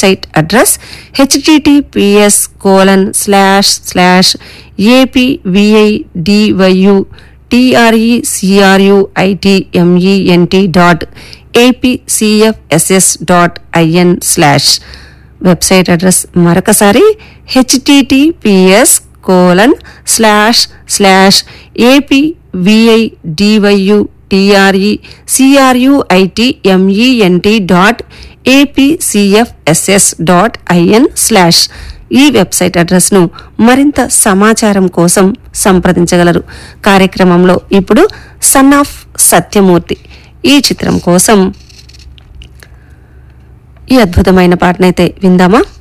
website address HTTPS colon slash slash APVIDYU TRECRUITMENT dot APCFSS dot IN slash website address మరొకసారి HTTPS colon slash slash APVIDYU TRE CRUIT MENT dot APCFSS dot IN slash ఈ website అడ్రస్ను మరింత సమాచారం కోసం సంప్రదించగలరు కార్యక్రమంలో ఇప్పుడు son of Satyamurthy ఈ చిత్రం కోసం ఈ అద్భుతమైన పాటనైతే విందామా